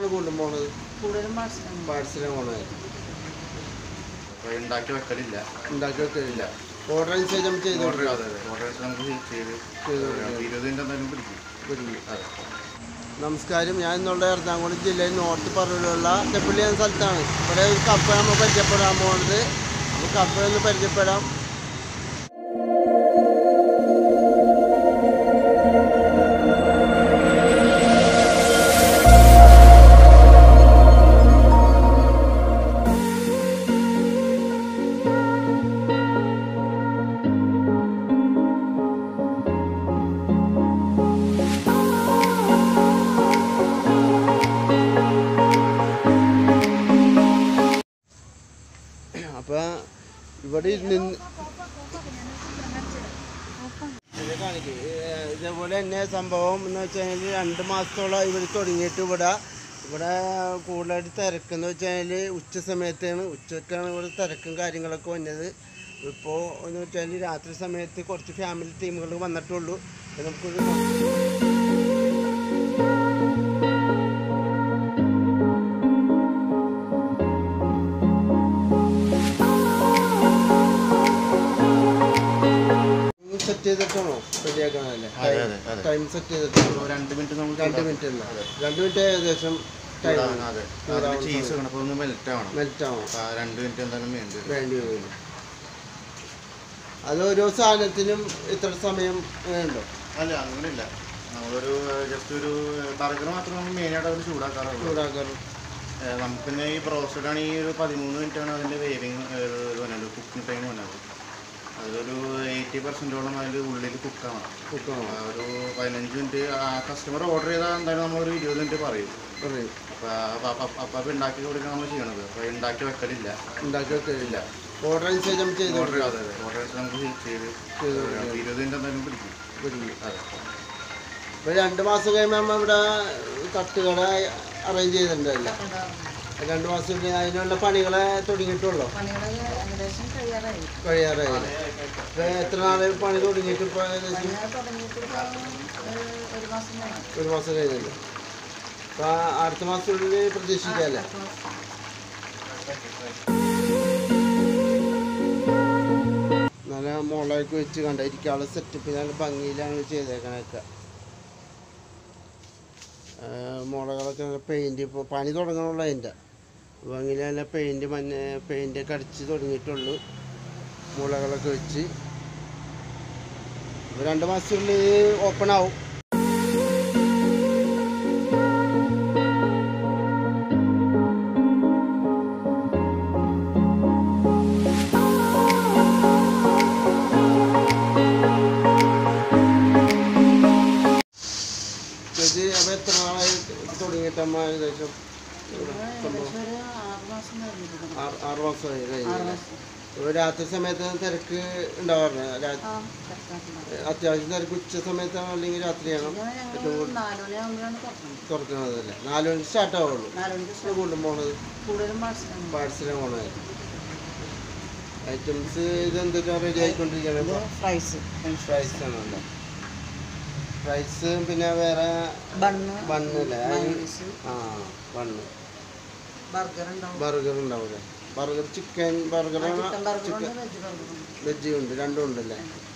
കൂടുതലും പോണത് കൂടുതലും പാഴ്സലാണ് പാഴ്സലാണ് പോണത് അപ്പോൾ ഉണ്ടാക്കി വെക്കലില്ല ഉണ്ടാക്കി വെക്കില്ല ഓർഡർ അനുസരിച്ച് നമുക്ക് ചെയ്ത് ഓർഡർ അതെ അതെ ഓർഡർ വെച്ച് നമുക്ക് ചെയ്ത് ചെയ്ത് ഇരുപത് മിനിറ്റ് എന്തായാലും പിടിക്കും കൊടുക്കും അതെ നമസ്കാരം ഞാൻ എന്നുള്ള എറണാകുളം ജില്ലയിൽ നോർത്ത് പറവിലുള്ള തെപ്പള്ളി എന്ന സ്ഥലത്താണ് ഇവിടെ ഒരു കപ്പ നമ്മൾ പരിചയപ്പെടാൻ പോകുന്നത് നമുക്ക് കപ്പ ഒന്ന് പരിചയപ്പെടാം അപ്പോൾ ഇവിടെ നിന്ന് ഇത് കാണിക്ക്. ഏഹ് ഇതേപോലെ തന്നെ സംഭവം എന്ന് വെച്ച് കഴിഞ്ഞാൽ രണ്ട് മാസത്തോളം ഇവർ തുടങ്ങിയിട്ട് ഇവിടെ ഇവിടെ കൂടുതലായിട്ട് തിരക്കെന്ന് വെച്ച് കഴിഞ്ഞാൽ ഉച്ച സമയത്താണ് ഉച്ചക്കാണ് ഇവിടെ തിരക്കും കാര്യങ്ങളൊക്കെ വന്നത് ഇപ്പോൾ എന്ന് വെച്ചാൽ രാത്രി സമയത്ത് കുറച്ച് ഫാമിലി ടീമുകൾ വന്നിട്ടുള്ളൂ അപ്പോൾ നമുക്കൊരു സെറ്റ് ചെയ്തിട്ടാണോ റെഡിയാക്കണല്ലേ അതെ, അതെ, അതെ. ടൈം സെറ്റ് ചെയ്തിട്ടാണോ ഒരു രണ്ട് മിനിറ്റ് നമുക്ക് രണ്ട് മിനിറ്റ് അല്ല രണ്ട് മിനിറ്റ് ഏകദേശം ടൈം ചൂടാവണം, അതെ അതിൽ ചീസ് വേണം അപ്പോൾ ഒന്ന് മെൽറ്റ് ആവണം മെൽറ്റ് ആവും അപ്പോൾ ആ രണ്ട് മിനിറ്റ് എന്തായാലും വേണ്ടി വരും വേണ്ടി വരും അത് ഓരോ സാധനത്തിനും ഇത്ര സമയം ഉണ്ടോ അല്ല അങ്ങനെയില്ല നമ്മളൊരു ജസ്റ്റ് ഒരു ബർഗർ മാത്രം നമ്മൾ മെയിനായിട്ട് അവർ ചൂടാക്കാറുള്ളൂ ചൂടാക്കാറ് ഏഹ് നമുക്ക് പിന്നെ ഈ ബ്രോസ്റ്റഡ് ആണ് ഈ ഒരു പതിമൂന്ന് മിനിറ്റ് ആണ് അതിൻ്റെ വേവിങ് വന്നത് കുക്കിംഗ് ടൈം വന്നത് അതിലൊരു എയ്റ്റി പെർസെൻറ്റോളം അതിൽ ഉള്ളിൽ കുക്കാണ് കുക്കണോ ഒരു പതിനഞ്ച് മിനിറ്റ് ആ കസ്റ്റമർ ഓർഡർ ചെയ്താൽ എന്തായാലും നമ്മളൊരു ഇരുപത് മിനിറ്റ് പറയും പറയും അപ്പോൾ അപ്പം ഉണ്ടാക്കി കൊടുക്കാൻ നമ്മൾ ചെയ്യണത് അപ്പോൾ ഉണ്ടാക്കി വെക്കലില്ല ഉണ്ടാക്കി വെക്കില്ല ഓർഡർ അനുസരിച്ച് നമുക്ക് ചെയ്ത് ഓർഡർ അതെ അതെ ഓർഡർ നമുക്ക് ചെയ്ത് ചെയ്ത് ഇരുപത് മിനിറ്റ് എന്തായാലും പിടിക്കും കൊടുക്കും അതെ ഇപ്പോൾ രണ്ട് മാസം കഴിയുമ്പോൾ നമ്മൾ ഇവിടെ തട്ടുകട അറേഞ്ച് ചെയ്തിട്ടുണ്ടല്ലോ രണ്ട് മാസം കഴിഞ്ഞ് അതിനുള്ള പണികളെ തുടങ്ങിയിട്ടുള്ളൂ പണികൾ ഏകദേശം കഴിയാറായി കഴിയാറായി ഇപ്പൊ എത്ര നാളെ പണി തുടങ്ങിയിട്ട് ഇപ്പോൾ ഏകദേശം പണികൾ തുടങ്ങിയിട്ട് ഇപ്പം ഒരു ഒരു മാസം കഴിഞ്ഞു ഒരു മാസം കഴിഞ്ഞല്ലോ അപ്പോൾ അടുത്ത മാസത്തിനുള്ളിൽ പ്രതീക്ഷിക്കാമല്ലേ അടുത്ത മാസം. നല്ല മുളകൊക്കെ വെച്ച് കണ്ട ഇരിക്കാനുള്ള സെറ്റപ്പ് നല്ല ഭംഗിയിലാണ് ചെയ്തേക്കണൊക്കെ മുളകളൊക്കെ നല്ല പെയിൻറ്റ് ഇപ്പോൾ പണി തുടങ്ങണുള്ളൂ അതിൻ്റെ ഭംഗിയിൽ നല്ല പെയിൻറ്റ് മഞ്ഞ പെയിൻറ്റൊക്കെ അടിച്ച് തുടങ്ങിയിട്ടുള്ളൂ മുളകളൊക്കെ വെച്ച് ഇപ്പോൾ രണ്ട് മാസത്തിനുള്ളിൽ ഓപ്പൺ ആവും ചേച്ചി അപ്പോൾ എത്ര നാളായി തുടങ്ങിയിട്ടമ്മ ഏകദേശം ഇത് ഏകദേശം ഒരു ആറ് മാസം കഴിഞ്ഞിട്ടുണ്ട് ആറ് ആറ് മാസമായി ആറ് കഴിഞ്ഞു മാസം ഇപ്പോൾ രാത്രി സമയത്ത് തിരക്ക് ഉണ്ടാവാറുണ്ട് രാ- ആ തിരക്കാക്കുന്നുണ്ട് അത്യാവശ്യം തിരക്ക് ഉച്ച സമയത്താണോ അല്ലെങ്കിൽ രാത്രിയാണോ ഇത് ഞങ്ങൾ നാല് മണിയാകുമ്പോഴാണ് തുറക്കുന്നത് തുറക്കണതല്ലേ നാല് മണിക്ക് സ്റ്റാർട്ട് ആവുള്ളൂ നാല് മണിക്ക് ഇത് കൂടുതലും പോണത് കൂടുതലും പാഴ്സലാണ് പാഴ്സലാണ് പോണത് ഐറ്റംസ് ഇത് എന്തൊക്കെയാണ് റെഡി ആയിക്കൊണ്ടിരിക്കുന്നത് ഇത് ഫ്രൈസ് ഫ്രൈസ് ആണല്ലോ ഫ്രൈസ് പിന്നെ വേറെ ബണ്ണ് ബണ്ണല്ലേ മയോണീസ് ആ ബണ്ണ് ബർഗർ ഉണ്ടാവും ബർഗർ ഉണ്ടാവില്ലേ ബർഗർ ചിക്കൻ ബർഗർ ചിക്കൻ ബർഗറുണ്ട് ചിക്കൻ വെജ് ബർഗറുണ്ട് വെജ് ഉണ്ട് രണ്ടും ഉണ്ടല്ലേ